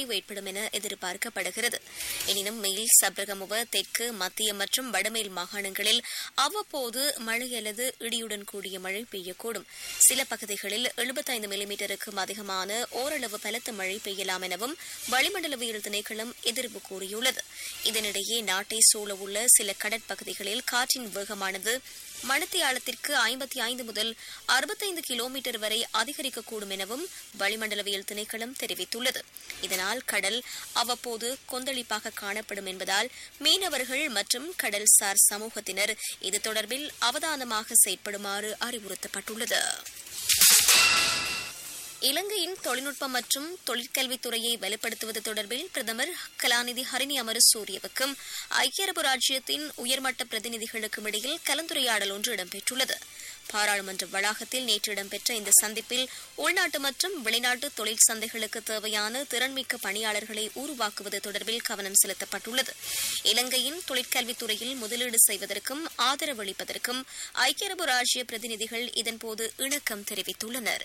பொழிவு ஏற்படும் என எதிர்பார்க்கப்படுகிறது எனினும் மேல் சப்ரகமுவ தெற்கு மத்திய மற்றும் வடமேல் மாகாணங்களில் அவ்வப்போது மழை அல்லது இடியுடன் கூடிய மழை பெய்யக்கூடும் சில பகுதிகளில் எழுபத்தைந்து மில்லிமீட்டருக்கும் அதிகமான ஓரளவு பலத்த மழை பெய்யலாம் எனவும் வளிமண்டலவியல் திணைக்களம் எதிர்ப்பு கூறியுள்ளது இதனிடையே நாட்டை சூழவுள்ள சில கடற்பகுதிகளில் காற்றின் வேகமானது மணித்தியாலத்திற்கு ஐம்பத்தி ஐந்து முதல் அறுபத்தைந்து கிலோமீட்டர் வரை அதிகரிக்கக்கூடும் எனவும் வளிமண்டலவியல் திணைக்களம் தெரிவித்துள்ளது இதனால் கடல் அவ்வப்போது கொந்தளிப்பாக காணப்படும் என்பதால் மீனவர்கள் மற்றும் கடல்சார் சமூகத்தினர் இது தொடர்பில் அவதானமாக செயற்படுமாறு அறிவுறுத்தப்பட்டுள்ளது இலங்கையின் தொழில்நுட்பம் மற்றும் தொழிற்கல்வித்துறையை வலுப்படுத்துவது தொடர்பில் பிரதமர் கலாநிதி ஹரிணி அமரசூரியவுக்கும் ஐக்கிய அரபு ராஜ்யத்தின் உயர்மட்ட பிரதிநிதிகளுக்கும் இடையில் கலந்துரையாடல் ஒன்று இடம்பெற்றுள்ளது பாராளுமன்ற வளாகத்தில் நேற்று இடம்பெற்ற இந்த சந்திப்பில் உள்நாட்டு மற்றும் வெளிநாட்டு தொழில் சந்தைகளுக்கு தேவையான திறன்மிக்க பணியாளர்களை உருவாக்குவது தொடர்பில் கவனம் செலுத்தப்பட்டுள்ளது இலங்கையின் தொழிற்கல்வித்துறையில் முதலீடு செய்வதற்கும் ஆதரவளிப்பதற்கும் ஐக்கிய அரபு ராஜ்ய பிரதிநிதிகள் இதன்போது இணக்கம் தெரிவித்துள்ளனா்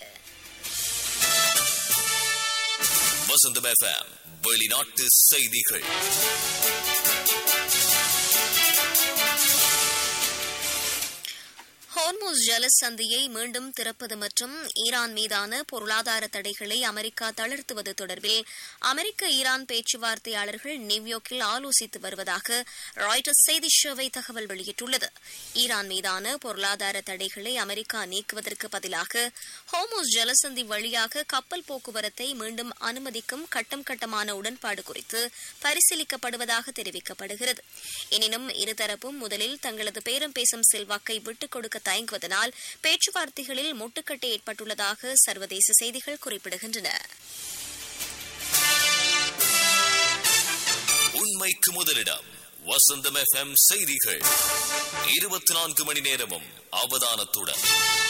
வசந்தம் எஃப்எம் வெளிநாட்டு செய்திகள் ஹோர்மோஸ் ஜலசந்தியை மீண்டும் திறப்பது மற்றும் ஈரான் மீதான பொருளாதார தடைகளை அமெரிக்கா தளர்த்துவது தொடர்பில் அமெரிக்க ஈரான் பேச்சுவார்த்தையாளர்கள் நியூயார்க்கில் ஆலோசித்து வருவதாக ராய்டர்ஸ் செய்தி சேவை தகவல் வெளியிட்டுள்ளது ஈரான் மீதான பொருளாதார தடைகளை அமெரிக்கா நீக்குவதற்கு பதிலாக ஹோர்மோஸ் ஜலசந்தி வழியாக கப்பல் போக்குவரத்தை மீண்டும் அனுமதிக்கும் கட்டம் கட்டமான உடன்பாடு குறித்து பரிசீலிக்கப்படுவதாக தெரிவிக்கப்படுகிறது எனினும் இருதரப்பும் முதலில் தங்களது பேரம் பேசும் செல்வாக்கை விட்டுக் கொடுக்க தயங்குவதனால் பேச்சுவார்த்தைகளில் முட்டுக்கட்டை ஏற்பட்டுள்ளதாக சர்வதேச செய்திகள் குறிப்பிடுகின்றன உண்மைக்கு முதலிடம் வசந்தம் எஃப்எம் செய்திகள் இருபத்தி நான்கு மணி நேரமும் அவதானத்துடன்